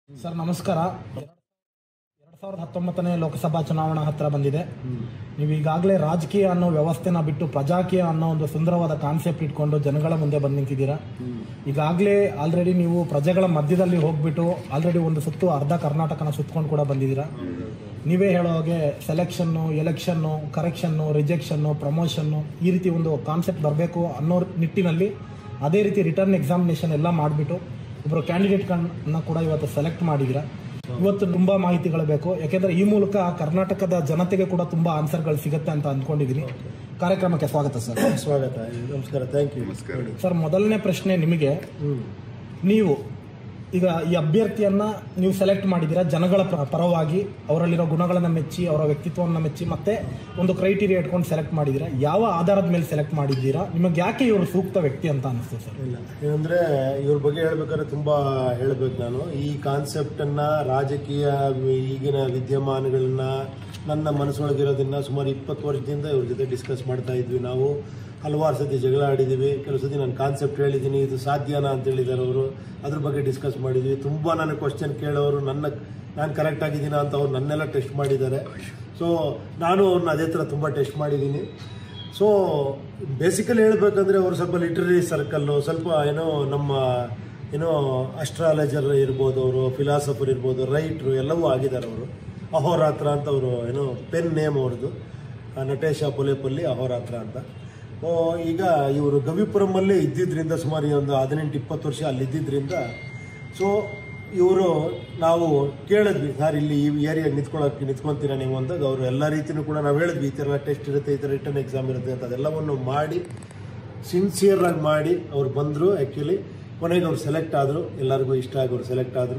Sir ನಮಸ್ಕಾರ ಎರಡ್ ಸಾವಿರದ ಹತ್ತೊಂಬತ್ತನೇ ಲೋಕಸಭಾ ಚುನಾವಣಾ ಹತ್ರ ಬಂದಿದೆ ನೀವು ಈಗಾಗಲೇ ರಾಜಕೀಯ ಅನ್ನೋ ವ್ಯವಸ್ಥೆನ ಬಿಟ್ಟು ಪ್ರಜಾಕೀಯ ಅನ್ನೋ ಒಂದು ಸುಂದರವಾದ ಕಾನ್ಸೆಪ್ಟ್ ಇಟ್ಕೊಂಡು ಜನಗಳ ಮುಂದೆ ಬಂದು ನಿಂತಿದ್ದೀರಾ ಈಗಾಗಲೇ ಆಲ್ರೆಡಿ ನೀವು ಪ್ರಜೆಗಳ ಮಧ್ಯದಲ್ಲಿ ಹೋಗ್ಬಿಟ್ಟು ಆಲ್ರೆಡಿ ಒಂದು ಸುತ್ತು ಅರ್ಧ ಕರ್ನಾಟಕನ ಸುತ್ಕೊಂಡು ಕೂಡ ಬಂದಿದ್ದೀರಾ ನೀವೇ ಹೇಳೋ ಹಾಗೆ selection election correction rejection promotion ಈ ರೀತಿ ಒಂದು ಕಾನ್ಸೆಪ್ಟ್ ಬರಬೇಕು ಅನ್ನೋ ನಿಟ್ಟಿನಲ್ಲಿ ಅದೇ ರೀತಿ ರಿಟರ್ನ್ ಎಕ್ಸಾಮಿನೇಷನ್ ಎಲ್ಲ ಮಾಡಿಬಿಟ್ಟು ಒಬ್ಬರು ಕ್ಯಾಂಡಿಡೇಟ್ಗಳನ್ನ ಕೂಡ ಇವತ್ತು ಸೆಲೆಕ್ಟ್ ಮಾಡಿದ್ದೀರಾ ಇವತ್ತು ತುಂಬಾ ಮಾಹಿತಿಗಳು ಬೇಕು ಯಾಕೆಂದ್ರೆ ಈ ಮೂಲಕ ಕರ್ನಾಟಕದ ಜನತೆಗೆ ಕೂಡ ತುಂಬಾ ಆನ್ಸರ್ಗಳು ಸಿಗುತ್ತೆ ಅಂತ ಅಂದ್ಕೊಂಡಿದ್ದೀನಿ ಕಾರ್ಯಕ್ರಮಕ್ಕೆ ಸ್ವಾಗತ ಸರ್ ಸ್ವಾಗತ ನಮಸ್ಕಾರ ಥ್ಯಾಂಕ್ ಯು ಸರ್ ಮೊದಲನೇ ಪ್ರಶ್ನೆ ನಿಮಗೆ ನೀವು ಈಗ ಈ ಅಭ್ಯರ್ಥಿಯನ್ನ ನೀವು ಸೆಲೆಕ್ಟ್ ಮಾಡಿದ್ದೀರಾ ಜನಗಳ ಪ- ಪರವಾಗಿ ಅವರಲ್ಲಿರೋ ಗುಣಗಳನ್ನ ಮೆಚ್ಚಿ ಅವರ ವ್ಯಕ್ತಿತ್ವವನ್ನು ಮೆಚ್ಚಿ ಮತ್ತೆ ಒಂದು ಕ್ರೈಟೀರಿಯಾ ಇಟ್ಕೊಂಡು ಸೆಲೆಕ್ಟ್ ಮಾಡಿದ್ದೀರಾ ಯಾವ ಆಧಾರದ ಮೇಲೆ ಸೆಲೆಕ್ಟ್ ಮಾಡಿದ್ದೀರಾ ನಿಮಗೆ ಯಾಕೆ ಇವರು ಸೂಕ್ತ ವ್ಯಕ್ತಿ ಅಂತ ಅನಿಸ್ತು ಸರ್ ಇಲ್ಲ ಏನಂದ್ರೆ ಇವ್ರ ಬಗ್ಗೆ ಹೇಳ್ಬೇಕಾದ್ರೆ ತುಂಬಾ ಹೇಳ್ಬೇಕು ನಾನು ಈ ಕಾನ್ಸೆಪ್ಟ್ ಅನ್ನ ರಾಜಕೀಯ ಈಗಿನ ವಿದ್ಯಮಾನಗಳನ್ನ ನನ್ನ ಮನಸ್ಸೊಳಗಿರೋದನ್ನ ಸುಮಾರು ಇಪ್ಪತ್ತು ವರ್ಷದಿಂದ ಇವ್ರ ಜೊತೆ ಡಿಸ್ಕಸ್ ಮಾಡ್ತಾ ಇದ್ವಿ ನಾವು ಹಲವಾರು ಸತಿ ಜಗಳ ಆಡಿದ್ದೀವಿ ಕೆಲವು ಸತಿ ನಾನು ಕಾನ್ಸೆಪ್ಟ್ ಹೇಳಿದ್ದೀನಿ ಇದು ಸಾಧ್ಯನಾ ಅಂತ ಹೇಳಿದ್ದಾರೆ ಅವರು ಅದ್ರ ಬಗ್ಗೆ ಡಿಸ್ಕಸ್ ಮಾಡಿದ್ವಿ ತುಂಬ ನನಗೆ ಕ್ವಶನ್ ಕೇಳೋರು ನನ್ನ ನಾನು ಕರೆಕ್ಟ್ ಆಗಿದ್ದೀನಾ ಅಂತ ಅವ್ರು ನನ್ನೆಲ್ಲ ಟೆಸ್ಟ್ ಮಾಡಿದ್ದಾರೆ ಸೊ ನಾನು ಅವ್ರನ್ನ ಅದೇ ಥರ ತುಂಬ ಟೆಸ್ಟ್ ಮಾಡಿದ್ದೀನಿ ಸೊ ಬೇಸಿಕಲಿ ಹೇಳ್ಬೇಕಂದ್ರೆ ಅವರು ಸ್ವಲ್ಪ ಲಿಟ್ರರಿ ಸರ್ಕಲ್ಲು ಸ್ವಲ್ಪ ಏನೋ ನಮ್ಮ ಏನೋ ಅಸ್ಟ್ರಾಲಜರ್ ಇರ್ಬೋದು ಅವರು ಫಿಲಾಸಫರ್ ಇರ್ಬೋದು ರೈಟ್ರು ಎಲ್ಲವೂ ಆಗಿದ್ದಾರೆ ಅವರು ಅಹೋರಾತ್ರ ಅಂತ ಅವರು ಏನೋ ಪೆನ್ ನೇಮ್ ಅವ್ರದ್ದು ಆ, ನಟೇಶ ಪೊಲೆಪಲ್ಲಿ ಅಹೋರಾತ್ರ ಅಂತ ಓ, ಈಗ ಇವರು ಗವಿಪುರಮಲ್ಲೇ ಇದ್ದಿದ್ರಿಂದ ಸುಮಾರು ಈ ಒಂದು ಹದಿನೆಂಟು ಇಪ್ಪತ್ತು ವರ್ಷ ಅಲ್ಲಿ ಇದ್ದಿದ್ರಿಂದ ಸೊ ಇವರು ನಾವು ಕೇಳಿದ್ವಿ ಸರ್ ಇಲ್ಲಿ ಈ ಏರಿಯಾಗೆ ನಿಂತ್ಕೊಳ್ಳೋಕೆ ನಿಂತ್ಕೊಂತೀರಾ ನೀವು ಅಂದಾಗ ಅವರು ಎಲ್ಲ ರೀತಿಯೂ ಕೂಡ ನಾವು ಹೇಳಿದ್ವಿ ಈ ಥರ ಟೆಸ್ಟ್ ಇರುತ್ತೆ ಈ ಥರ ರಿಟರ್ನ್ ಎಕ್ಸಾಮ್ ಇರುತ್ತೆ ಅಂತ ಅದೆಲ್ಲವನ್ನು ಮಾಡಿ ಸಿನ್ಸಿಯರ್ ಆಗಿ ಮಾಡಿ ಅವ್ರು ಬಂದರು ಆ್ಯಕ್ಚುಲಿ ಕೊನೆಗೆ ಅವ್ರು ಸೆಲೆಕ್ಟ್ ಆದರು ಎಲ್ಲರಿಗೂ ಇಷ್ಟ ಆಗಿ ಅವ್ರು ಸೆಲೆಕ್ಟ್ ಆದರು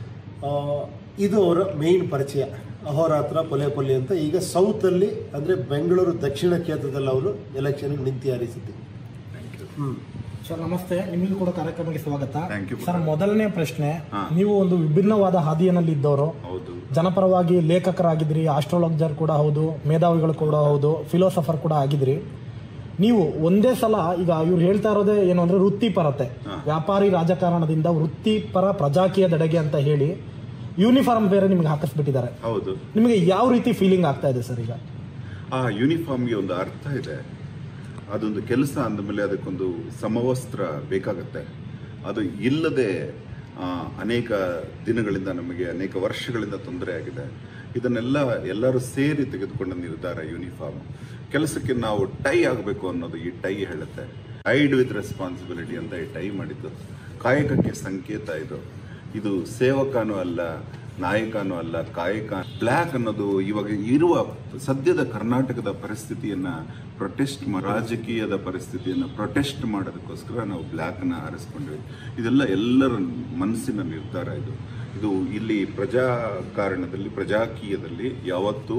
ಇದು ಅವರ ಮೇಯ್ನ್ ಪರಿಚಯ ಅಹೋರಾತ್ರ ಪೊಲೆ ಅಂತ ಈಗ ಸೌತಲ್ಲಿ ಅಂದರೆ ಬೆಂಗಳೂರು ದಕ್ಷಿಣ ಕ್ಷೇತ್ರದಲ್ಲಿ ಅವರು ಎಲೆಕ್ಷನ್ಗೆ ನಿಂತು ಹಾರಿಸಿದ್ದೆ ಹ್ಞೂ ಸರ್ ನಮಸ್ತೆ ನಿಮಗೂ ಕೂಡ ಕಾರ್ಯಕ್ರಮಕ್ಕೆ ಸ್ವಾಗತ Thank you. ಸರ್ ಮೊದಲನೇ ಪ್ರಶ್ನೆ ನೀವು ಒಂದು ವಿಭಿನ್ನವಾದ ಹಾದಿಯಲ್ಲಿ ಇದ್ದವರು ಹೌದು ಜನಪರವಾಗಿ ಲೇಖಕರಾಗಿದ್ರಿ ಆಸ್ಟ್ರಾಲಜರ್ ಕೂಡ ಹೌದು ಮೇಧಾವಿಗಳು ಕೂಡ ಹೌದು ಫಿಲೋಸಫರ್ ಕೂಡ ಆಗಿದ್ರಿ ನೀವು ಒಂದೇ ಸಲ ಈಗ ಇವ್ರು ಹೇಳ್ತಾ ಇರೋದೇ ಏನು ಅಂದ್ರೆ ವೃತ್ತಿಪರತೆ ವ್ಯಾಪಾರಿ ರಾಜಕಾರಣದಿಂದ ವೃತ್ತಿಪರ ಪ್ರಜಾಕೀಯದೆಡೆಗೆ ಅಂತ ಹೇಳಿ ಯೂನಿಫಾರ್ಮ್ ಬೇರೆ ನಿಮ್ಗೆ ಹಾಕಿಸ್ಬಿಟ್ಟಿದ್ದಾರೆ ಹೌದು ನಿಮಗೆ ಯಾವ ರೀತಿ ಫೀಲಿಂಗ್ ಆಗ್ತಾ ಇದೆ ಸರ್ ಈಗ ಆ ಯೂನಿಫಾರ್ಮ್ಗೆ ಒಂದು ಅರ್ಥ ಇದೆ ಅದೊಂದು ಕೆಲಸ ಅಂದಮೇಲೆ ಅದಕ್ಕೊಂದು ಸಮವಸ್ತ್ರ ಬೇಕಾಗತ್ತೆ ಅದು ಇಲ್ಲದೆ ಆ, ಅನೇಕ ದಿನಗಳಿಂದ ನಮಗೆ ಅನೇಕ ವರ್ಷಗಳಿಂದ ತೊಂದರೆ ಆಗಿದೆ ಇದನ್ನೆಲ್ಲ ಎಲ್ಲರೂ ಸೇರಿ ತೆಗೆದುಕೊಂಡ ನಿರ್ಧಾರ ಯೂನಿಫಾರ್ಮ್ ಕೆಲಸಕ್ಕೆ ನಾವು ಟೈ ಆಗಬೇಕು ಅನ್ನೋದು ಈ ಟೈ ಹೇಳುತ್ತೆ ಐಡ್ ವಿತ್ ರೆಸ್ಪಾನ್ಸಿಬಿಲಿಟಿ ಅಂತ ಈ ಟೈ ಮಾಡಿದ್ದು ಕಾಯಕಕ್ಕೆ ಸಂಕೇತ ಇದು ಇದು ಸೇವಕನೂ ಅಲ್ಲ ನಾಯಕನೂ ಅಲ್ಲ ಕಾಯಕ ಬ್ಲ್ಯಾಕ್ ಅನ್ನೋದು ಇವಾಗ ಇರುವ ಸದ್ಯದ ಕರ್ನಾಟಕದ ಪರಿಸ್ಥಿತಿಯನ್ನ ಪ್ರೊಟೆಸ್ಟ್ ರಾಜಕೀಯದ ಪರಿಸ್ಥಿತಿಯನ್ನ ಪ್ರೊಟೆಸ್ಟ್ ಮಾಡೋದಕ್ಕೋಸ್ಕರ ನಾವು ಬ್ಲ್ಯಾಕ್ನ ಆರಿಸ್ಕೊಂಡ್ವಿ ಇದೆಲ್ಲ ಎಲ್ಲರ ಮನಸ್ಸಿನ ನಿರ್ಧಾರ ಇದು ಇದು ಇಲ್ಲಿ ಪ್ರಜಾಕಾರಣದಲ್ಲಿ ಪ್ರಜಾಕೀಯದಲ್ಲಿ ಯಾವತ್ತೂ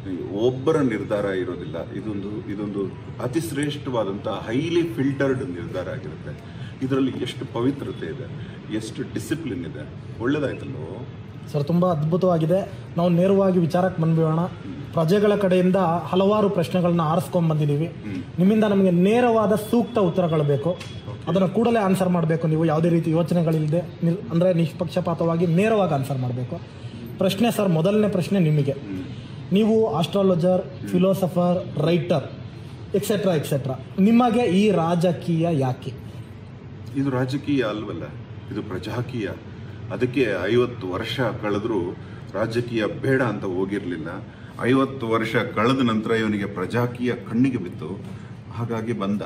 ಒಬ್ಬರ ನಿರ್ಧಾರ ಇರೋದಿಲ್ಲ ಇದೊಂದು ಇದೊಂದು ಅತಿ ಶ್ರೇಷ್ಠವಾದಂತಹ ಹೈಲಿ ಫಿಲ್ಟರ್ಡ್ ನಿರ್ಧಾರ ಆಗಿರುತ್ತೆ ಇದರಲ್ಲಿ ಎಷ್ಟು ಪವಿತ್ರತೆ ಇದೆ ಎಷ್ಟು ಡಿಸಿಪ್ಲಿನ್ ಇದೆ ಒಳ್ಳೇದಾಯ್ತಲ್ವೋ ಸರ್ ತುಂಬಾ ಅದ್ಭುತವಾಗಿದೆ ನಾವು ನೇರವಾಗಿ ವಿಚಾರಕ್ಕೆ ಬಂದ್ಬಿಡೋಣ ಪ್ರಜೆಗಳ ಕಡೆಯಿಂದ ಹಲವಾರು ಪ್ರಶ್ನೆಗಳನ್ನ ಆರಿಸ್ಕೊಂಡ್ ಬಂದಿದ್ದೀವಿ ನಿಮ್ಮಿಂದ ನಮಗೆ ನೇರವಾದ ಸೂಕ್ತ ಉತ್ತರಗಳು ಬೇಕು ಅದನ್ನು ಕೂಡಲೇ ಆನ್ಸರ್ ಮಾಡಬೇಕು ನೀವು ಯಾವುದೇ ರೀತಿ ಯೋಚನೆಗಳಿಲ್ಲದೆ ನಿರ್- ಅಂದ್ರೆ ನಿಷ್ಪಕ್ಷಪಾತವಾಗಿ ನೇರವಾಗಿ ಆನ್ಸರ್ ಮಾಡಬೇಕು ಪ್ರಶ್ನೆ ಸರ್ ಮೊದಲನೇ ಪ್ರಶ್ನೆ ನಿಮಗೆ ನೀವು astrologer philosopher writer etcetera etcetera ನಿಮಗೆ ಈ ರಾಜಕೀಯ ಯಾಕೆ ಇದು ರಾಜಕೀಯ ಅಲ್ವಲ್ಲ ಇದು ಪ್ರಜಾಕೀಯ ಅದಕ್ಕೆ ಐವತ್ತು ವರ್ಷ ಕಳೆದರೂ ರಾಜಕೀಯ ಬೇಡ ಅಂತ ಹೋಗಿರಲಿಲ್ಲ ಐವತ್ತು ವರ್ಷ ಕಳೆದ ನಂತರ ಇವನಿಗೆ ಪ್ರಜಾಕೀಯ ಕಣ್ಣಿಗೆ ಬಿತ್ತು ಹಾಗಾಗಿ ಬಂದ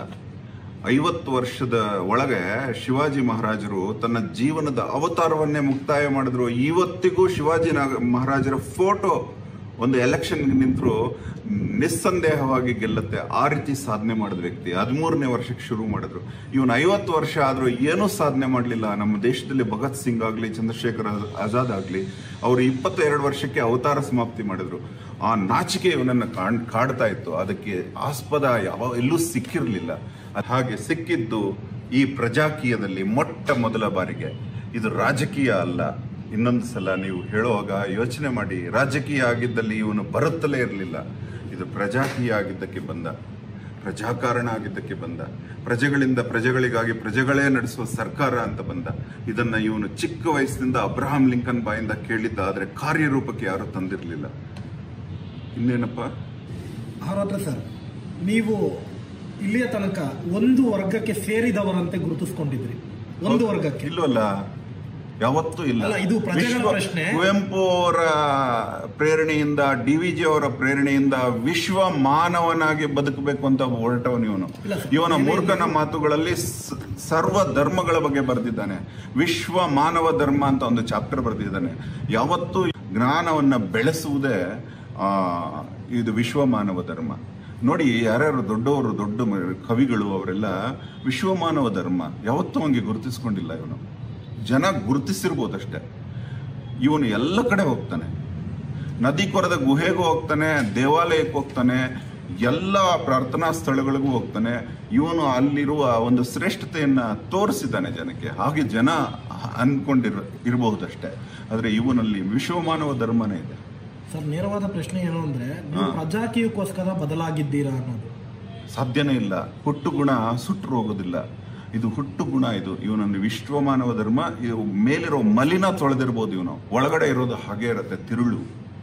ಐವತ್ತು ವರ್ಷದ ಒಳಗೆ ಶಿವಾಜಿ ಮಹಾರಾಜರು ತನ್ನ ಜೀವನದ ಅವತಾರವನ್ನೇ ಮುಕ್ತಾಯ ಮಾಡಿದ್ರು ಇವತ್ತಿಗೂ ಶಿವಾಜಿ ನಾಗ- ಮಹಾರಾಜರ ಫೋಟೋ ಒಂದು ಎಲೆಕ್ಷನ್ ನಿಂತರೂ ನಿಸ್ಸಂದೇಹವಾಗಿ ಗೆಲ್ಲುತ್ತೆ ಆ ರೀತಿ ಸಾಧನೆ ಮಾಡಿದ ವ್ಯಕ್ತಿ ಹದಿಮೂರನೇ ವರ್ಷಕ್ಕೆ ಶುರು ಮಾಡಿದ್ರು ಇವನು ಐವತ್ತು ವರ್ಷ ಆದರೂ ಏನೂ ಸಾಧನೆ ಮಾಡಲಿಲ್ಲ ನಮ್ಮ ದೇಶದಲ್ಲಿ ಭಗತ್ ಸಿಂಗ್ ಆಗಲಿ ಚಂದ್ರಶೇಖರ್ ಆಜಾದ್ ಆಗಲಿ ಅವರು ಇಪ್ಪತ್ತೆರಡು ವರ್ಷಕ್ಕೆ ಅವತಾರ ಸಮಾಪ್ತಿ ಮಾಡಿದ್ರು ಆ ನಾಚಿಕೆ ಇವನನ್ನು ಕಾಣ್ ಕಾಡ್ತಾ ಇತ್ತು ಅದಕ್ಕೆ ಆಸ್ಪದ ಯಾವ ಎಲ್ಲೂ ಸಿಕ್ಕಿರಲಿಲ್ಲ ಹಾಗೆ ಸಿಕ್ಕಿದ್ದು ಈ ಪ್ರಜಾಕೀಯದಲ್ಲಿ ಮೊಟ್ಟ ಮೊದಲ ಬಾರಿಗೆ ಇದು ರಾಜಕೀಯ ಅಲ್ಲ ಇನ್ನೊಂದು ಸಲ ನೀವು ಹೇಳುವಾಗ ಯೋಚನೆ ಮಾಡಿ ರಾಜಕೀಯ ಆಗಿದ್ದಲ್ಲಿ ಇವನು ಬರುತ್ತಲೇ ಇರಲಿಲ್ಲ ಇದು ಪ್ರಜಾಕೀಯ ಆಗಿದ್ದಕ್ಕೆ ಬಂದ ಪ್ರಜಾಕಾರಣ ಆಗಿದ್ದಕ್ಕೆ ಬಂದ ಪ್ರಜೆಗಳಿಂದ ಪ್ರಜೆಗಳಿಗಾಗಿ ಪ್ರಜೆಗಳೇ ನಡೆಸುವ ಸರ್ಕಾರ ಅಂತ ಬಂದ ಇದನ್ನ ಇವನು ಚಿಕ್ಕ ವಯಸ್ಸಿನಿಂದ ಅಬ್ರಹಾಂ ಲಿಂಕನ್ ಬಾಯಿಂದ ಕೇಳಿದ್ದ ಆದ್ರೆ ಕಾರ್ಯರೂಪಕ್ಕೆ ಯಾರು ತಂದಿರಲಿಲ್ಲ ಇನ್ನೇನಪ್ಪ ಹಾಗಾದ್ರೆ ಸರ್ ನೀವು ಇಲ್ಲಿಯ ತನಕ ಒಂದು ವರ್ಗಕ್ಕೆ ಸೇರಿದವರಂತೆ ಗುರುತಿಸ್ಕೊಂಡಿದ್ರಿ ಒಂದು ವರ್ಗಕ್ಕೆ ಇಲ್ವಲ್ಲ ಯಾವತ್ತೂ ಇಲ್ಲ ಅಲ್ಲ, ಇದು ಪ್ರಜೆಗಳ ವಿಶ್ವ- ಪ್ರಶ್ನೆ. ಕುವೆಂಪು ಅವರ ಪ್ರೇರಣೆಯಿಂದ ಡಿ ವಿ ಜಿ ಅವರ ಪ್ರೇರಣೆಯಿಂದ ವಿಶ್ವ ಮಾನವನಾಗಿ ಬದುಕಬೇಕು ಅಂತ ಹೊರಟವನು ಇವನು ಇಲ್ಲ ಸರ್, ಇವನ ಏನೇ ಮೂರ್ಖನ ಮಾತುಗಳಲ್ಲಿ ಸ- ಸರ್ವ ಧರ್ಮಗಳ ಬಗ್ಗೆ ಬರೆದಿದ್ದಾನೆ ವಿಶ್ವ ಮಾನವ ಧರ್ಮ ಅಂತ ಒಂದು ಚಾಪ್ಟರ್ ಬರೆದಿದ್ದಾನೆ ಯಾವತ್ತೂ ಜ್ಞಾನವನ್ನ ಬೆಳೆಸುವುದೇ ಆ, ಇದು ವಿಶ್ವ ಮಾನವ ಧರ್ಮ ನೋಡಿ ಯಾರ್ಯಾರು ದೊಡ್ಡವರು ದೊಡ್ಡ ಮ- ಕವಿಗಳು ಅವರೆಲ್ಲ ವಿಶ್ವಮಾನವ ಧರ್ಮ ಯಾವತ್ತೂ ಹಂಗೆ ಗುರುತಿಸ್ಕೊಂಡಿಲ್ಲ ಇವನು ಜನ ಗುರುತಿಸಿರ್ಬೋದಷ್ಟೇ ಇವನು ಎಲ್ಲ ಕಡೆ ಹೋಗ್ತಾನೆ ನದಿ ಕೊರದ ಗುಹೆಗೂ ಹೋಗ್ತಾನೆ ದೇವಾಲಯಕ್ಕೆ ಹೋಗ್ತಾನೆ ಎಲ್ಲ ಪ್ರಾರ್ಥನಾ ಸ್ಥಳಗಳಿಗೂ ಹೋಗ್ತಾನೆ ಇವನು ಅಲ್ಲಿರುವ ಒಂದು ಶ್ರೇಷ್ಠತೆಯನ್ನ ತೋರಿಸಿದ್ದಾನೆ ಜನಕ್ಕೆ ಹಾಗೆ ಜನ ಅನ್ಕೊಂಡಿರ ಇರಬಹುದಷ್ಟೇ ಆದ್ರೆ ಇವನಲ್ಲಿ ವಿಶ್ವಮಾನವ ಧರ್ಮನೇ ಇದೆ ಸರ್ ನೇರವಾದ ಪ್ರಶ್ನೆ ಏನು ಅಂದ್ರೆ ನೀವು ಪ್ರಜಾಕೀಯಕ್ಕೋಸ್ಕರ ಬದಲಾಗಿದ್ದೀರಾ ಅನ್ನೋದು ಸಾಧ್ಯನೇ ಇಲ್ಲ ಹುಟ್ಟು ಗುಣ ಸುಟ್ಟರು ಹೋಗೋದಿಲ್ಲ ಇದು ಹುಟ್ಟು ಗುಣ ಇದು ಇವನೊಂದು ವಿಶ್ವಮಾನವ ಧರ್ಮ ಇದು ಮೇಲಿರೋ ಮಲಿನ ತೊಳೆದಿರ್ಬೋದು ಇವನು ಒಳಗಡೆ ಇರೋದು ಹಾಗೆ ಇರುತ್ತೆ ತಿರುಳು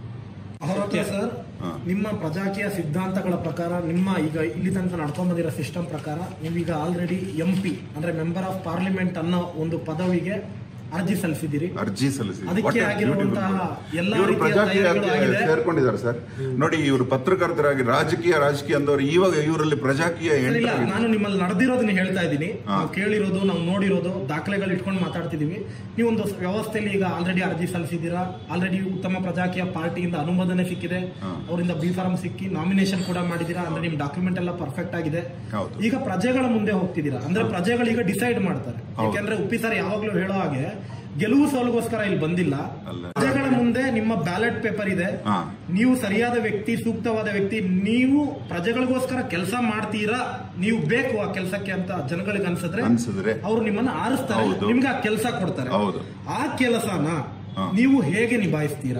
ಹೌದು ಸರ್ ಹಾ. ನಿಮ್ಮ ಪ್ರಜಾಕೀಯ ಸಿದ್ಧಾಂತಗಳ ಪ್ರಕಾರ ನಿಮ್ಮ ಈಗ ಇಲ್ಲಿ ತನಕ ನಡ್ಕೊಂಡ್ ಬಂದಿರೋ ಸಿಸ್ಟಮ್ ಪ್ರಕಾರ ನೀವೀಗ ಆಲ್ರೆಡಿ ಎಂ ಪಿ ಅಂದ್ರೆ ಮೆಂಬರ್ ಆಫ್ ಪಾರ್ಲಿಮೆಂಟ್ ಅನ್ನೋ ಒಂದು ಪದವಿಗೆ ಅರ್ಜಿ ಸಲ್ಲಿಸಿದ್ದೀರಿ ಅರ್ಜಿ ಸಲ್ಲಿಸಿ ಅದಕ್ಕೆ What a ಆಗಿರುವಂತಹ beautiful ಎಲ್ಲಾ ಇವರು ರೀತಿಯ ಪ್ರಜಾಕೀಯಕ್ಕೆ ತಯಾರಿಗಳು ಆಗಿದೆ. ಸೇರ್ಕೊಂಡಿದ್ದಾರೆ ಸರ್ ನೋಡಿ ಇವರು ಪತ್ರಕರ್ತರಾಗಿ ರಾಜಕೀಯ ರಾಜಕೀಯ ಅಂದವರು ಇವಾಗ ಇವರಲ್ಲಿ ಪ್ರಜಾಕೀಯ ಸರ್, ಇಲ್ಲ ಎಂಟರ್ ನಾನು ನಿಮ್ಮಲ್ಲಿ ನಡೆದಿರೋದನ್ನ ಹೇಳ್ತಾ ಇದ್ದೀನಿ ಹಾ. ನಾವು ಕೇಳಿರೋದು ನಾವು ನೋಡಿರೋದು ದಾಖಲೆಗಳು ಇಟ್ಕೊಂಡು ಮಾತಾಡ್ತಿದೀವಿ ನೀವೊಂದು ವ್ಯವಸ್ಥೆಯಲ್ಲಿ ಈಗ ಆಲ್ರೆಡಿ ಅರ್ಜಿ ಸಲ್ಲಿಸಿದ್ದೀರಾ ಆಲ್ರೆಡಿ ಉತ್ತಮ ಪ್ರಜಾಕೀಯ ಪಾರ್ಟಿಯಿಂದ ಅನುಮೋದನೆ ಸಿಕ್ಕಿದೆ ಹಾ. ಅವರಿಂದ ಬಿ ಫಾರ್ಮ್ ಸಿಕ್ಕಿ ನಾಮಿನೇಷನ್ ಕೂಡ ಮಾಡಿದ್ದೀರಾ ಅಂದ್ರೆ ನಿಮ್ ಡಾಕ್ಯುಮೆಂಟ್ ಎಲ್ಲ ಪರ್ಫೆಕ್ಟ್ ಆಗಿದೆ ಹೌದು. ಈಗ ಪ್ರಜೆಗಳ ಮುಂದೆ ಹೋಗ್ತಿದ್ದೀರಾ ಅಂದ್ರೆ ಪ್ರಜೆಗಳು ಈಗ ಡಿಸೈಡ್ ಮಾಡ್ತಾರೆ ಹೌದು. ಯಾಕೆಂದ್ರೆ ಉಪ್ಪಿ ಸರ್ ಯಾವಾಗ್ಲೂ ಹೇಳೋ ಹಾಗೆ ಗೆಲುವು ಸೋಲುಗೋಸ್ಕರ ಇಲ್ಲಿ ಬಂದಿಲ್ಲ ಅಲ್ಲ. ಪ್ರಜೆಗಳ ಮುಂದೆ ನಿಮ್ಮ ಬ್ಯಾಲೆಟ್ ಪೇಪರ್ ಇದೆ ಹಾ. ನೀವು ಸರಿಯಾದ ವ್ಯಕ್ತಿ ಸೂಕ್ತವಾದ ವ್ಯಕ್ತಿ ನೀವು ಪ್ರಜೆಗಳಿಗೋಸ್ಕರ ಕೆಲಸ ಮಾಡ್ತೀರಾ ನೀವು ಬೇಕು ಆ ಕೆಲಸಕ್ಕೆ ಅಂತ ಜನಗಳಿಗೆ ಅನ್ಸಿದ್ರೆ ಅನ್ಸಿದ್ರೆ ಅವ್ರು ನಿಮ್ಮನ್ನ ಆರಿಸ್ತಾರೆ ಹೌದು. ನಿಮ್ಗೆ ಆ ಕೆಲಸ ಕೊಡ್ತಾರೆ ಹೌದು. ಆ ಕೆಲಸನ ಹಾ. ನೀವು ಹೇಗೆ ನಿಭಾಯಿಸ್ತೀರಾ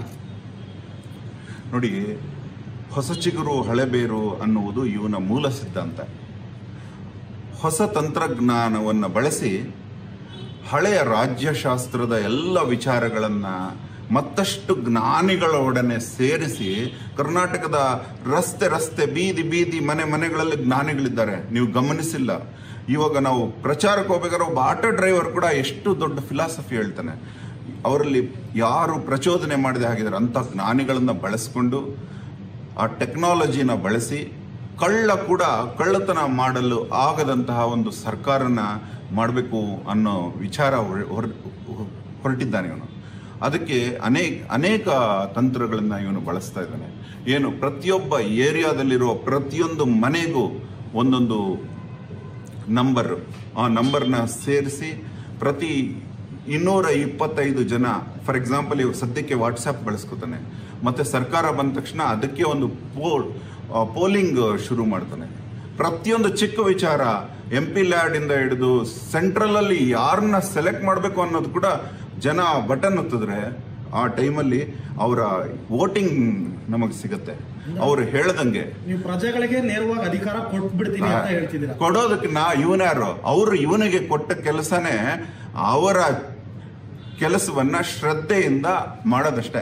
ನೋಡಿ ಹೊಸ ಚಿಗುರು ಹಳೆಬೇರು ಅನ್ನುವುದು ಇವನ ಮೂಲ ಸಿದ್ಧಾಂತ ಹೊಸ ತಂತ್ರಜ್ಞಾನವನ್ನು ಬಳಸಿ ಹಳೆಯ ರಾಜ್ಯಶಾಸ್ತ್ರದ ಎಲ್ಲ ವಿಚಾರಗಳನ್ನ ಮತ್ತಷ್ಟು ಜ್ಞಾನಿಗಳೊಡನೆ ಸೇರಿಸಿ ಕರ್ನಾಟಕದ ರಸ್ತೆ ರಸ್ತೆ ಬೀದಿ ಬೀದಿ ಮನೆ ಮನೆಗಳಲ್ಲಿ ಜ್ಞಾನಿಗಳಿದ್ದಾರೆ ನೀವು ಗಮನಿಸಿಲ್ಲ ಇವಾಗ ನಾವು ಪ್ರಚಾರಕ್ಕೆ ಹೋಗ್ಬೇಕಾದ್ರೆ ಒಬ್ಬ ಆಟೋ ಡ್ರೈವರ್ ಕೂಡ ಎಷ್ಟು ದೊಡ್ಡ ಫಿಲಾಸಫಿ ಹೇಳ್ತಾನೆ ಅವರಲ್ಲಿ ಯಾರು ಪ್ರಚೋದನೆ ಮಾಡಿದೆ ಹಾಗಿದ್ದಾರೆ ಅಂತ ಜ್ಞಾನಿಗಳನ್ನ ಬಳಸಿಕೊಂಡು ಆ ಟೆಕ್ನಾಲಜಿನ ಬಳಸಿ ಕಳ್ಳ ಕೂಡ ಕಳ್ಳತನ ಮಾಡಲು ಆಗದಂತಹ ಒಂದು ಸರ್ಕಾರನ ಮಾಡಬೇಕು ಅನ್ನೋ ವಿಚಾರ ಹೊರ- ಹೊರ- ಹೊರಟಿದ್ದಾನೆ ಇವನು ಅದಕ್ಕೆ ಅನೇಕ ಅನೇಕ ತಂತ್ರಗಳನ್ನ ಇವನು ಬಳಸ್ತಾ ಇದ್ದಾನೆ ಏನು ಪ್ರತಿಯೊಬ್ಬ ಏರಿಯಾದಲ್ಲಿರುವ ಪ್ರತಿಯೊಂದು ಮನೆಗೂ ಒಂದೊಂದು ನಂಬರ್ ಆ ನಂಬರ್ನ ಸೇರಿಸಿ ಪ್ರತಿ ಇನ್ನೂರ ಇಪ್ಪತ್ತೈದು ಜನ ಫಾರ್ ಎಕ್ಸಾಂಪಲ್ ಇವ್ರು ಸದ್ಯಕ್ಕೆ ವಾಟ್ಸಪ್ ಬಳಸ್ಕೊತಾನೆ ಮತ್ತೆ ಸರ್ಕಾರ ಬಂದ ತಕ್ಷಣ ಅದಕ್ಕೆ ಒಂದು ಪೋಲ್ ಪೋಲಿಂಗ್ ಶುರು ಮಾಡ್ತಾನೆ ಪ್ರತಿಯೊಂದು ಚಿಕ್ಕ ವಿಚಾರ ಎಂ ಪಿ ಲ್ಯಾಡ್ ಇಂದ ಹಿಡಿದು ಸೆಂಟ್ರಲ್ ಅಲ್ಲಿ ಯಾರನ್ನ ಸೆಲೆಕ್ಟ್ ಮಾಡಬೇಕು ಅನ್ನೋದು ಕೂಡ ಜನ ಬಟನ್ ಒತ್ತಿದ್ರೆ ಆ ಟೈಮಲ್ಲಿ ಅವರ ವೋಟಿಂಗ್ ನಮಗೆ ಸಿಗುತ್ತೆ ಅವ್ರು ಹೇಳ್ದಂಗೆ ನೀವು ಪ್ರಜೆಗಳಿಗೆ ನೇರವಾಗಿ ಅಧಿಕಾರ ಕೊಟ್ಬಿಡ್ತೀನಿ ಅಂತ ಹೇಳ್ತಿದ್ದೀರಾ ಕೊಡೋದಕ್ಕೆ ನಾ ಇವನ್ಯಾರು ಅವರು ಇವನಿಗೆ ಕೊಟ್ಟ ಕೆಲಸನೇ ಅವರ ಕೆಲಸವನ್ನ ಶ್ರದ್ಧೆಯಿಂದ ಮಾಡೋದಷ್ಟೇ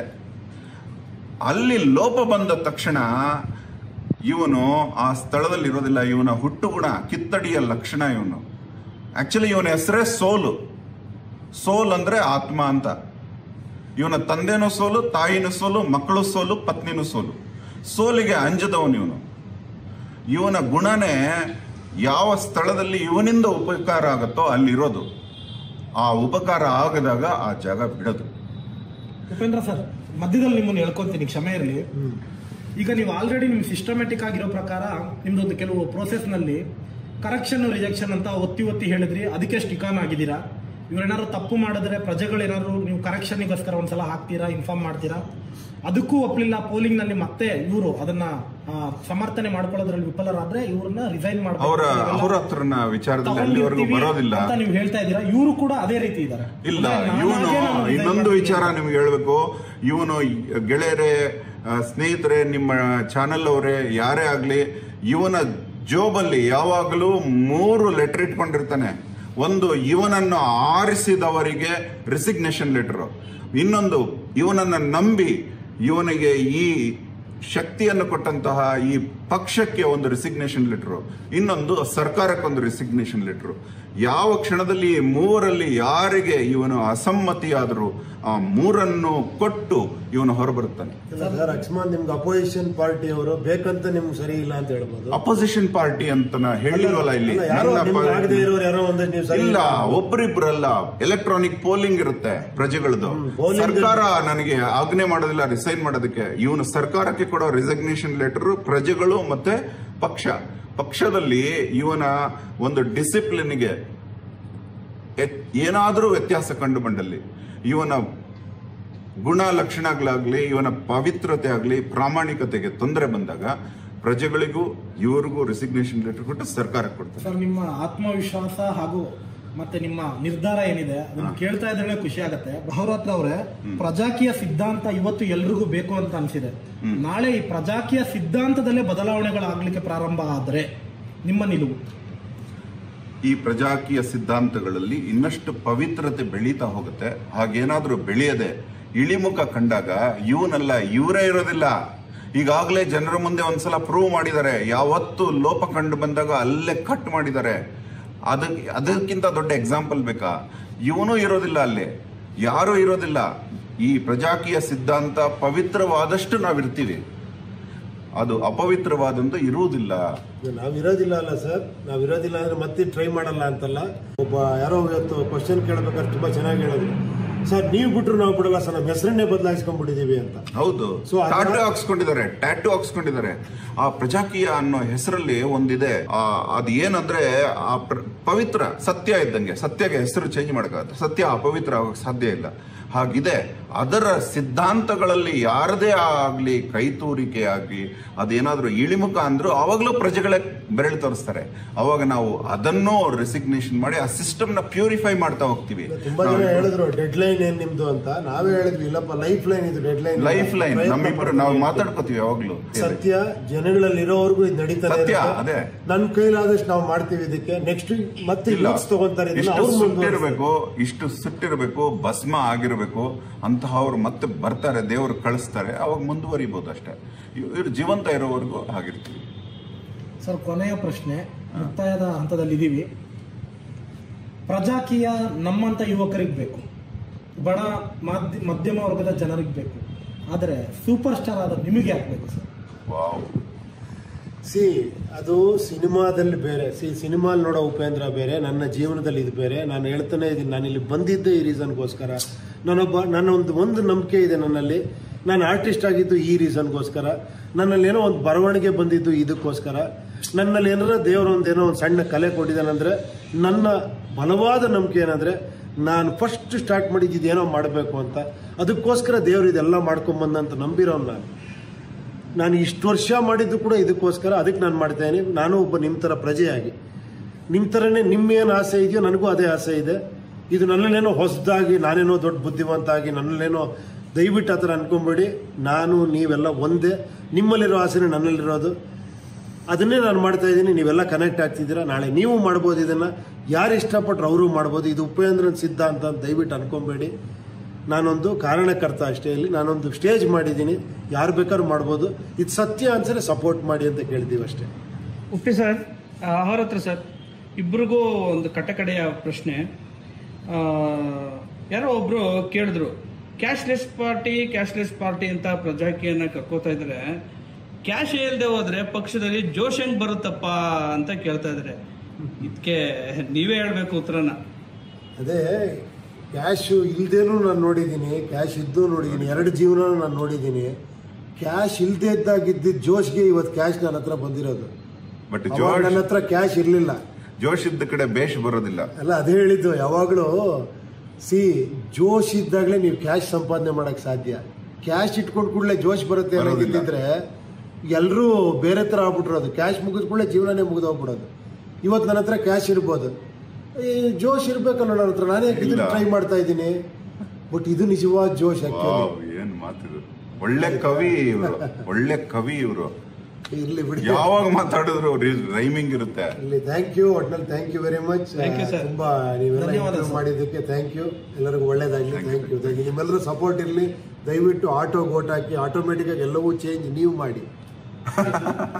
ಅಲ್ಲಿ ಲೋಪ ಬಂದ ತಕ್ಷಣ ಇವನು ಆ ಸ್ಥಳದಲ್ಲಿ ಇರೋದಿಲ್ಲ ಇವನ ಹುಟ್ಟುಗುಣ ಕಿತ್ತಡಿಯ ಲಕ್ಷಣ ಇವನು ಆಕ್ಚುಲಿ ಇವನ ಹೆಸರೇ ಸೋಲು ಸೋಲ್ ಅಂದ್ರೆ ಆತ್ಮ ಅಂತ ಇವನ ತಂದೆನೂ ಸೋಲು ತಾಯಿನೂ ಸೋಲು ಮಕ್ಕಳು ಸೋಲು ಪತ್ನಿನೂ ಸೋಲು ಸೋಲಿಗೆ ಅಂಜದವನು ಇವನು ಇವನ ಗುಣನೇ ಯಾವ ಸ್ಥಳದಲ್ಲಿ ಇವನಿಂದ ಉಪಕಾರ ಆಗುತ್ತೋ ಅಲ್ಲಿರೋದು ಆ ಉಪಕಾರ ಆಗದಾಗ ಆ ಜಾಗ ಬಿಡೋದು ಉಪೇಂದ್ರ ಸರ್ ಮಧ್ಯದಲ್ಲಿ ನಿಮ್ಮನ್ನು ಹೇಳ್ಕೊಂತೀನಿ ಕ್ಷಮೆ ಇರಲಿ ಈಗ ನೀವು ಆಲ್ರೆಡಿ ನಿಮ್ ಸಿಸ್ಟಮ್ಯಾಟಿಕ್ ಆಗಿರೋ ಪ್ರಕಾರ ನಿಮ್ದೊಂದು ಕೆಲವು process ನಲ್ಲಿ ಕರೆಕ್ಷನ್ ರಿಜೆಕ್ಷನ್ ಅಂತ ಒತ್ತಿ ಒತ್ತಿ ಹೇಳಿದ್ರಿ ಅದಕ್ಕೆ ಸ್ಟಿಕಾನ್ ಆಗಿದ್ದೀರಾ ಇವ್ರೇನಾದ್ರು ತಪ್ಪು ಮಾಡಿದ್ರೆ ಪ್ರಜೆಗಳೇನಾದ್ರು ನೀವು ಕರೆಕ್ಷನ್ಗೋಸ್ಕರ ಒಂದ್ಸಲ ಹಾಕ್ತೀರಾ ಇನ್ಫಾರ್ಮ್ ಮಾಡ್ತೀರಾ ಅದಕ್ಕೂ ಒಪ್ಲಿಲ್ಲ ಪೋಲಿಂಗ್ ನಲ್ಲಿ ಮತ್ತೆ ಇವರು ಅದನ್ನ ಆ, ಸಮರ್ಥನೆ ಮಾಡ್ಕೊಳ್ಳೋದ್ರಲ್ಲಿ ವಿಫಲರಾದ್ರೆ ಇವ್ರನ್ನ ರಿಸೈನ್ ಅವರ ಅವರ ಹತ್ರನ ವಿಚಾರದಲ್ಲಿ ಅಲ್ಲಿವರೆಗೂ ಬರೋದಿಲ್ಲ ಅಂತ ನೀವು ಹೇಳ್ತಾ ಇದ್ದೀರಾ ಇವರು ಕೂಡ ಅದೇ ರೀತಿ ಇದ್ದಾರೆ ಇಲ್ಲ ಅಂದ್ರೆ ಇವನು ನಾನಾಗೆ ನಾನು resign ಇನ್ನೊಂದು ಮಾಡ್ತೀನಿ. ವಿಚಾರ ನಿಮ್ಗೆ ಹೇಳ್ಬೇಕು ಇವನು ಗೆಳೆಯರೇ ಆ, ಸ್ನೇಹಿತರೆ ನಿಮ್ಮ ಚಾನೆಲ್ ಅವರೇ ಯಾರೇ ಆಗ್ಲಿ ಇವನ ಜೋಬಲ್ಲಿ ಯಾವಾಗಲೂ ಮೂರು ಲೆಟರ್ ಇಟ್ಕೊಂಡಿರ್ತಾನೆ ಒಂದು ಇವನನ್ನು ಆರಿಸಿದವರಿಗೆ ರಿಸಿಗ್ನೇಷನ್ ಲೆಟರ್ ಇನ್ನೊಂದು ಇವನನ್ನ ನಂಬಿ ಇವನಿಗೆ ಈ ಶಕ್ತಿಯನ್ನು ಕೊಟ್ಟಂತಹ ಈ ಪಕ್ಷಕ್ಕೆ ಒಂದು ರಿಸಿಗ್ನೇಷನ್ ಲೆಟರ್ ಇನ್ನೊಂದು ಸರ್ಕಾರಕ್ಕೆ ಒಂದು ರಿಸಿಗ್ನೇಷನ್ ಲೆಟರ್ ಯಾವ ಕ್ಷಣದಲ್ಲಿ ಈ ಮೂವರಲ್ಲಿ ಯಾರಿಗೆ ಇವನು ಅಸಮ್ಮತಿಯಾದರೂ ಆ ಮೂರನ್ನು ಕೊಟ್ಟು ಇವನು ಹೊರಬರುತ್ತಾನೆ ಸರ್ ಅಕಸ್ಮಾತ್ ನಿಮ್ಗೆ ಅಪೋಸಿಷನ್ ಪಾರ್ಟಿ ಅವರು ಬೇಕಂತ ನಿಮ್ಗೆ ಸರಿ ಇಲ್ಲ ಅಂತ ಹೇಳ್ಬೋದು ಅಪೋಸಿಷನ್ ಪಾರ್ಟಿ ಅಂತ ನಾ ಹೇಳಿಲ್ವಲ್ಲ ಇಲ್ಲಿ ಅಲ್ಲ, ಯಾರೋ ನನ್ನ ನಿಮ್ಗೆ ಪ- ಆಗದೆ ಇರೋರು ಯಾರೋ ಒಂದೇ ನೀವು ಸರಿ ಇಲ್ಲ ಒಬ್ರಿಬ್ರಲ್ಲ ಎಲೆಕ್ಟ್ರಾನಿಕ್ ಪೋಲಿಂಗ್ ಇರುತ್ತೆ ಪ್ರಜೆಗಳದ್ದು polling ಸರ್ಕಾರ ನನಗೆ ಆಜ್ಞೆ ಮಾಡೋದಿಲ್ಲ ರಿಸೈನ್ ಮಾಡೋದಕ್ಕೆ ಇವನು ಸರ್ಕಾರಕ್ಕೆ ಕೊಡೋ ರಿಸಗ್ನೇಷನ್ ಲೆಟರ್ ಪ್ರಜೆಗಳು ಮತ್ತೆ ಪಕ್ಷ ಪಕ್ಷದಲ್ಲಿ ಇವನ ಒಂದು ಡಿಸಿಪ್ಲಿನ್ಗೆ ಏನಾದರೂ ವ್ಯತ್ಯಾಸ ಕಂಡು ಬಂದಲ್ಲಿ ಇವನ ಗುಣ ಲಕ್ಷಣಗಳಾಗ್ಲಿ ಇವನ ಪವಿತ್ರತೆ ಆಗಲಿ ಪ್ರಾಮಾಣಿಕತೆಗೆ ತೊಂದರೆ ಬಂದಾಗ ಪ್ರಜೆಗಳಿಗೂ ಇವ್ರಿಗೂ ರಿಸಿಗ್ನೇಷನ್ ಲೆಟರ್ ಕೊಟ್ಟು ಸರ್ಕಾರಕ್ಕೆ ಕೊಡ್ತಾರೆ ಸರ್ ನಿಮ್ಮ ಆತ್ಮವಿಶ್ವಾಸ ಹಾಗೂ ಮತ್ತೆ ನಿಮ್ಮ ನಿರ್ಧಾರ ಏನಿದೆ ಅದನ್ನ ಕೇಳ್ತಾ ಇದ್ರೆ ಖುಷಿ ಆಗತ್ತೆ ಭಾವರಾತ್ರ ಅವರೇ ಪ್ರಜಾಕೀಯ ಸಿದ್ಧಾಂತ ಇವತ್ತು ಎಲ್ರಿಗೂ ಬೇಕು ಅಂತ ಅನ್ಸಿದೆ ನಾಳೆ ಈ ಪ್ರಜಾಕೀಯ ಸಿದ್ಧಾಂತದಲ್ಲೇ ಬದಲಾವಣೆಗಳಾಗ್ಲಿಕ್ಕೆ ಪ್ರಾರಂಭ ಆದ್ರೆ ನಿಮ್ಮ ನಿಲುವು ಈ ಪ್ರಜಾಕೀಯ ಸಿದ್ಧಾಂತಗಳಲ್ಲಿ ಇನ್ನಷ್ಟು ಪವಿತ್ರತೆ ಬೆಳೀತಾ ಹೋಗುತ್ತೆ ಹಾಗೇನಾದ್ರೂ ಬೆಳೆಯದೆ ಇಳಿಮುಖ ಕಂಡಾಗ ಇವನಲ್ಲ ಇವರೇ ಇರೋದಿಲ್ಲ ಈಗಾಗಲೇ ಜನರ ಮುಂದೆ ಒಂದ್ಸಲ ಪ್ರೂವ್ ಮಾಡಿದ್ದಾರೆ ಯಾವತ್ತು ಲೋಪ ಕಂಡು ಬಂದಾಗ ಅಲ್ಲೇ ಕಟ್ ಮಾಡಿದ್ದಾರೆ ಅದಕ್ಕೆ ಅದಕ್ಕಿಂತ ದೊಡ್ಡ ಎಕ್ಸಾಂಪಲ್ ಬೇಕಾ ಇವನು ಇರೋದಿಲ್ಲ ಅಲ್ಲಿ ಯಾರೂ ಇರೋದಿಲ್ಲ ಈ ಪ್ರಜಾಕೀಯ ಸಿದ್ಧಾಂತ ಪವಿತ್ರವಾದಷ್ಟು ನಾವಿರ್ತೀವಿ ಅದು ಅಪವಿತ್ರವಾದಂತ ಇರುವುದಿಲ್ಲ ನಾವ್ ಇರೋದಿಲ್ಲ ಅಲ್ಲ ಸರ್ ನಾವ್ ಇರೋದಿಲ್ಲ ಅಂದ್ರೆ ಮತ್ತೆ ಟ್ರೈ ಮಾಡಲ್ಲ ಅಂತಲ್ಲ ಒಬ್ಬ ಯಾರೋ ಇವತ್ತು ಕ್ವಶನ್ ಕೇಳ್ಬೇಕಾದ್ರೆ ತುಂಬಾ ಚೆನ್ನಾಗಿ ಹೇಳಿದ್ರು ಸರ್ ನೀವು ಬಿಟ್ರು ನಾವು ಬಿಡಲ್ಲ ಸರ್ ನಮ್ಮ ಹೆಸರನ್ನೇ ಬದಲಾಯಿಸ್ಕೊಂಡ್ಬಿಟ್ಟಿದೀವಿ ಅಂತ ಹೌದು So, ಅದ್ರ- ಟ್ಯಾಟು ಹಾಕ್ಸ್ಕೊಂಡಿದ್ದಾರೆ ಟ್ಯಾಟು ಹಾಕ್ಸ್ಕೊಂಡಿದ್ದಾರೆ ಆ ಪ್ರಜಾಕೀಯ ಅನ್ನೋ ಹೆಸರಲ್ಲಿ ಒಂದಿದೆ ಆ, ಅದ್ ಏನಂದ್ರೆ ಆ ಪ್ರ- ಪವಿತ್ರ ಸತ್ಯ ಇದ್ದಂಗೆ ಸತ್ಯಗೆ ಹೆಸರು ಚೇಂಜ್ ಮಾಡಕ್ಕಾಗತ್ತೆ ಸತ್ಯ ಅಪವಿತ್ರ ಆಗಕ್ಕೆ ಸಾಧ್ಯ ಇಲ್ಲ ಹಾಗಿದೆ ಅದರ ಸಿದ್ಧಾಂತಗಳಲ್ಲಿ ಯಾರದೇ ಆಗ್ಲಿ ಕೈತೂರಿಕೆ ಆಗ್ಲಿ ಅದೇನಾದ್ರೂ ಇಳಿಮುಖ ಅಂದ್ರೂ ಅವಾಗ್ಲೂ ಪ್ರಜೆಗಳೇ ಬೆರಳು ತೋರಿಸ್ತಾರೆ ಅವಾಗ ನಾವು ಅದನ್ನೂ ರೆಸಿಗ್ನೇಷನ್ ಮಾಡಿ ಆ ಸಿಸ್ಟಮ್ ನ ಪ್ಯೂರಿಫೈ ಮಾಡ್ತಾ ಹೋಗ್ತೀವಿ ತುಂಬಾ ಜನ ಹೇಳಿದ್ರು ಡೆಡ್ ಲೈನ್ ಏನ್ ನಿಮ್ದು ಅಂತ ನಾವೇ ಹೇಳಿದ್ವಿ ಇಲ್ಲಪ್ಪ ಲೈಫ್ ಲೈನ್ ಇದು ಡೆಡ್ ಲೈನ್ ಲೈಫ್ ಲೈನ್ ನಮ್ಮಿಬ್ರು ನಾವು ಮಾತಾಡ್ಕೋತೀವಿ ಯಾವಾಗ್ಲೂ ಸತ್ಯ ಜನಗಳಲ್ಲಿ ಇರೋವರೆಗೂ ಇದು ನಡೀತಾನೆ ಸತ್ಯ, ಇರುತ್ತೆ. ಅದೇ. ನನ್ ಕೈಲಾದಷ್ಟು ನಾವು ಮಾಡ್ತೀವಿ ಇದಕ್ಕೆ ನೆಕ್ಸ್ಟ್ ಮತ್ತೆ ಇಲ್ಲ ಯೂತ್ಸ್ ತಗೊಂತಾರೆ ಇದನ್ನ ಇಷ್ಟು ಅವ್ರು ಮುಂದುವರಿಸ್ತಾರೆ. ಸುಟ್ಟಿರ್ಬೇಕು ಇಷ್ಟು ಸುಟ್ಟಿರ್ಬೇಕು ಭಸ್ಮ ಆಗಿರ್ಬೇಕು ಅಂತಹವ್ರು ಮತ್ತೆ ಬರ್ತಾರೆ ದೇವರು ಕಳಿಸ್ತಾರೆ ಅವಾಗ ಮುಂದುವರಿಬಹುದು ಅಷ್ಟೇ ಇವ್ರು ಜೀವಂತ ಇರೋವರೆಗೂ ಆಗಿರ್ತೀವಿ ಸರ್ ಕೊನೆಯ ಪ್ರಶ್ನೆ ಮುಕ್ತಾಯದ ಹಂತದಲ್ಲಿ ಇದೀವಿ ಪ್ರಜಾಕೀಯ ನಮ್ಮಂತ ಯುವಕರಿಗೆ ಬೇಕು ಬಡ ಮಾಧ್ಯ ಮಧ್ಯಮ ವರ್ಗದ ಜನರಿಗೆ ಬೇಕು ಆದರೆ ಸೂಪರ್ ಸ್ಟಾರ್ ಆದ ನಿಮಗೆ ಯಾಕಬೇಕು ಸರ್ ವಾವ್ ಸಿ ಅದು ಸಿನಿಮಾದಲ್ಲಿ ಬೇರೆ ಸಿ ಸಿನಿಮಾಲ್ ನೋಡೋ ಉಪೇಂದ್ರ ಬೇರೆ ನನ್ನ ಜೀವನದಲ್ಲಿ ಇದು ಬೇರೆ ನಾನು ಹೇಳ್ತಾನೆ ಇದ್ದೀನಿ ನಾನು ಇಲ್ಲಿ ಬಂದಿದ್ದೆ ಈ ರೀಸನ್ಗೋಸ್ಕರ ನಾನೊಬ್ಬ ನನ್ನ ಒಂದು ಒಂದು ನಂಬಿಕೆ ಇದೆ ನನ್ನಲ್ಲಿ ನಾನು ಆರ್ಟಿಸ್ಟ್ ಆಗಿದ್ದು ಈ ರೀಸನ್ಗೋಸ್ಕರ ನನ್ನಲ್ಲಿ ಏನೋ ಒಂದು ಬರವಣಿಗೆ ಬಂದಿದ್ದು ಇದಕ್ಕೋಸ್ಕರ ನನ್ನಲ್ಲಿ ಏನಾರ ದೇವರು ಒಂದು ಏನೋ ಒಂದು ಸಣ್ಣ ಕಲೆ ಕೊಟ್ಟಿದ್ದಾನಂದ್ರೆ ನನ್ನ ಬಲವಾದ ನಂಬಿಕೆ ಏನಂದ್ರೆ ನಾನು ಫಸ್ಟ್ ಸ್ಟಾರ್ಟ್ ಮಾಡಿದ್ದು ಏನೋ ಮಾಡಬೇಕು ಅಂತ ಅದಕ್ಕೋಸ್ಕರ ದೇವರು ಇದೆಲ್ಲ ಮಾಡ್ಕೊಂಬಂದಂತ ನಂಬಿರೋನು ನಾನು ನಾನು ಇಷ್ಟು ವರ್ಷ ಮಾಡಿದ್ದು ಕೂಡ ಇದಕ್ಕೋಸ್ಕರ ಅದಕ್ಕೆ ನಾನು ಮಾಡ್ತಾ ಇದ್ದೀನಿ ನಾನು ಒಬ್ಬ ನಿಮ್ಮ ಥರ ಪ್ರಜೆಯಾಗಿ ನಿಮ್ಮ ಥರನೇ ನಿಮ್ಮೇನು ಆಸೆ ಇದೆಯೋ ನನಗೂ ಅದೇ ಆಸೆ ಇದೆ ಇದು ನನ್ನಲ್ಲೇನೋ ಹೊಸದಾಗಿ ನಾನೇನೋ ದೊಡ್ಡ ಬುದ್ಧಿವಂತ ಆಗಿ ನನ್ನಲ್ಲೇನೋ ದಯವಿಟ್ಟು ಆ ಥರ ಅನ್ಕೊಂಬೇಡಿ ನಾನು ನೀವೆಲ್ಲ ಒಂದೇ ನಿಮ್ಮಲ್ಲಿರೋ ಆಸೆನೇ ನನ್ನಲ್ಲಿರೋದು ಅದನ್ನೇ ನಾನು ಮಾಡ್ತಾ ಇದ್ದೀನಿ ನೀವೆಲ್ಲ ಕನೆಕ್ಟ್ ಆಗ್ತಿದ್ದೀರಾ ನಾಳೆ ನೀವು ಮಾಡ್ಬೋದು ಇದನ್ನು ಯಾರು ಇಷ್ಟಪಟ್ಟರು ಅವರು ಮಾಡ್ಬೋದು ಇದು ಉಪೇಂದ್ರನ್ ಸಿದ್ಧಾಂತ ಅಂತ ದಯವಿಟ್ಟು ಅನ್ಕೊಂಬೇಡಿ ನಾನೊಂದು ಕಾರಣಕರ್ತ ಅಷ್ಟೇ ಇಲ್ಲಿ ನಾನೊಂದು ಸ್ಟೇಜ್ ಮಾಡಿದ್ದೀನಿ ಯಾರು ಬೇಕಾದ್ರೂ ಮಾಡ್ಬೋದು ಇದು ಸತ್ಯ ಅನ್ಸರೆ ಸಪೋರ್ಟ್ ಮಾಡಿ ಅಂತ ಕೇಳ್ತೀವಿ ಅಷ್ಟೇ ಉಪ್ಪಿ ಸರ್ ಅವರ ಹತ್ರ ಸರ್ ಇಬ್ರಿಗೂ ಒಂದು ಕಟ್ಟಕಡೆಯ ಪ್ರಶ್ನೆ ಆ, ಯಾರೋ ಒಬ್ರು ಕೇಳಿದ್ರು ಕ್ಯಾಶ್ಲೆಸ್ ಪಾರ್ಟಿ ಕ್ಯಾಶ್ಲೆಸ್ ಪಾರ್ಟಿ ಅಂತ ಪ್ರಜಾಕಿಯನ್ನ ಕಕ್ಕೋತಾ ಇದ್ರೆ ಕ್ಯಾಶ್ ಇಲ್ಲದೆ ಹೋದ್ರೆ ಪಕ್ಷದಲ್ಲಿ ಜೋಶ್ ಹೆಂಗ್ ಬರುತ್ತಪ್ಪ ಅಂತ ಕೇಳ್ತಾ ಇದ್ದಾರೆ ಇದಕ್ಕೆ ನೀವೇ ಹೇಳ್ಬೇಕು ಉತ್ತರನ ಅದೇ ಕ್ಯಾಶು ಇಲ್ದೇನೂ ನಾನು ನೋಡಿದ್ದೀನಿ ಕ್ಯಾಶ್ ಇದ್ದು ನೋಡಿದ್ದೀನಿ ಎರಡು ಜೀವನ ನಾನು ನೋಡಿದ್ದೀನಿ ಕ್ಯಾಶ್ ಇಲ್ದೇ ಇದ್ದಾಗಿದ್ದ ಜೋಶ್ಗೆ ಇವತ್ತು ಕ್ಯಾಶ್ ನನ್ನ ಹತ್ರ ಬಂದಿರೋದು ಬಟ್ ಅವಾಗ ಜೋಶ್ ನನ್ನ ಹತ್ರ ಕ್ಯಾಶ್ ಇರಲಿಲ್ಲ ಜೋಶ್ ಇದ್ದ ಕಡೆ ಬೇಷ್ ಬರೋದಿಲ್ಲ ಅಲ್ಲ ಅದೇ ಹೇಳಿದ್ದು ಯಾವಾಗಲೂ ಸಿ ಜೋಶ್ ಇದ್ದಾಗಲೇ ನೀವು ಕ್ಯಾಶ್ ಸಂಪಾದನೆ ಮಾಡಕ್ ಸಾಧ್ಯ ಕ್ಯಾಶ್ ಇಟ್ಕೊಂಡ್ ಕೂಡಲೇ ಜೋಶ್ ಬರುತ್ತೆ ಬರೋದಿಲ್ಲ. ಅನ್ನೋದಿದ್ರೆ ಎಲ್ಲರೂ ಬೇರೆ ಥರ ಆಗ್ಬಿಟ್ಟಿರೋದು ಕ್ಯಾಶ್ ಮುಗಿದ ಕೂಡಲೇ ಜೀವನನೇ ಮುಗಿದು ಹೋಗ್ಬಿಡೋದು ಇವತ್ತು ನನ್ನ ಹತ್ರ ಕ್ಯಾಶ್ ಇರ್ಬೋದು ಈ ಜೋಶ್ ಇರ್ಬೇಕಲ್ಲ ನನ್ನ ಹತ್ರ ನಾನೇ ಇಲ್ಲ. ಟ್ರೈ ಮಾಡ್ತಾ ಇದ್ದೀನಿ ಬಟ್ ಇದು ನಿಜವಾದ ಜೋಶ್ ಆಕ್ಚುಲಿ ವಾವ್ ಏನ್ ಮಾತಿದ್ರು ಒಳ್ಳೆ ಕವಿ ಇವರು ಒಳ್ಳೆ ಕವಿ ಇವರು ಇರ್ಲಿ ಬಿಡಿ ಯಾವಾಗ ಮಾತಾಡಿದ್ರು ರೈಮಿಂಗ್ ಇರುತ್ತೆ ಇಲ್ಲಿ ಥ್ಯಾಂಕ್ ಯು ಒಟ್ನಲ್ಲಿ thank you very much Thank you, sir. ತುಂಬಾ ನೀವೆಲ್ಲ interview ಮಾಡಿದ್ದಕ್ಕೆ ಥ್ಯಾಂಕ್ ಯು ಎಲ್ಲರಿಗೂ ಒಳ್ಳೇದಾಗಲಿ ಥ್ಯಾಂಕ್ ಯು ಥ್ಯಾಂಕ್ ಯು ನಿಮ್ಮೆಲ್ಲರ ಸಪೋರ್ಟ್ ಇರಲಿ ದಯವಿಟ್ಟು ಆಟೋ ಓಟ್ ಹಾಕಿ ಆಟೋಮೆಟಿಕ್ ಆಗಿ ಎಲ್ಲವೂ ಚೇಂಜ್ ನೀವು ಮಾಡಿ